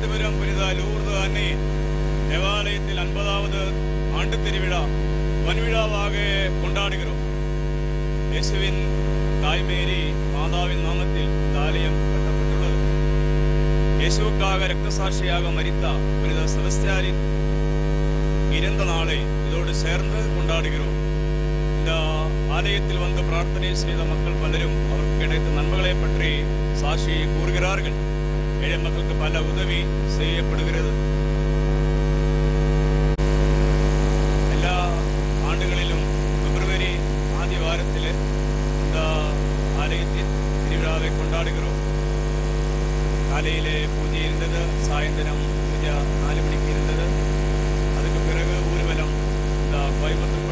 காஞ்சிபுரம் புனித லூர்து அன்னை தேவாலயத்தில் ஐம்பதாவது ஆண்டு திருவிழா வன்விழாவாக கொண்டாடுகிறோம் இயேசுவின் தாய்மேரி மாதாவின் நாமத்தில் இந்த ஆலயம் கட்டப்பட்டுள்ளது இயேசுவுக்காக ரத்த சாட்சியாக மரித்த புனித செபஸ்தியாரின் இறந்த நாளை இதோடு சேர்ந்து கொண்டாடுகிறோம் இந்த ஆலயத்தில் வந்து பிரார்த்தனை செய்த மக்கள் பலரும் அவருக்கு கிடைத்த நன்மைகளை பற்றி சாட்சியை கூறுகிறார்கள் ஏழை மக்களுக்கு பல உதவி செய்யப்படுகிறது எல்லா ஆண்டுகளிலும் பிப்ரவரி ஆதி வாரத்தில் இந்த ஆலயத்தில் திருவிழாவை கொண்டாடுகிறோம் காலையிலே பூஜை இருந்தது சாயந்தரம் பூஜை நாலு மணிக்கு இருந்தது அதுக்கு பிறகு ஊர்வலம் இந்த கோயம்புத்தூர்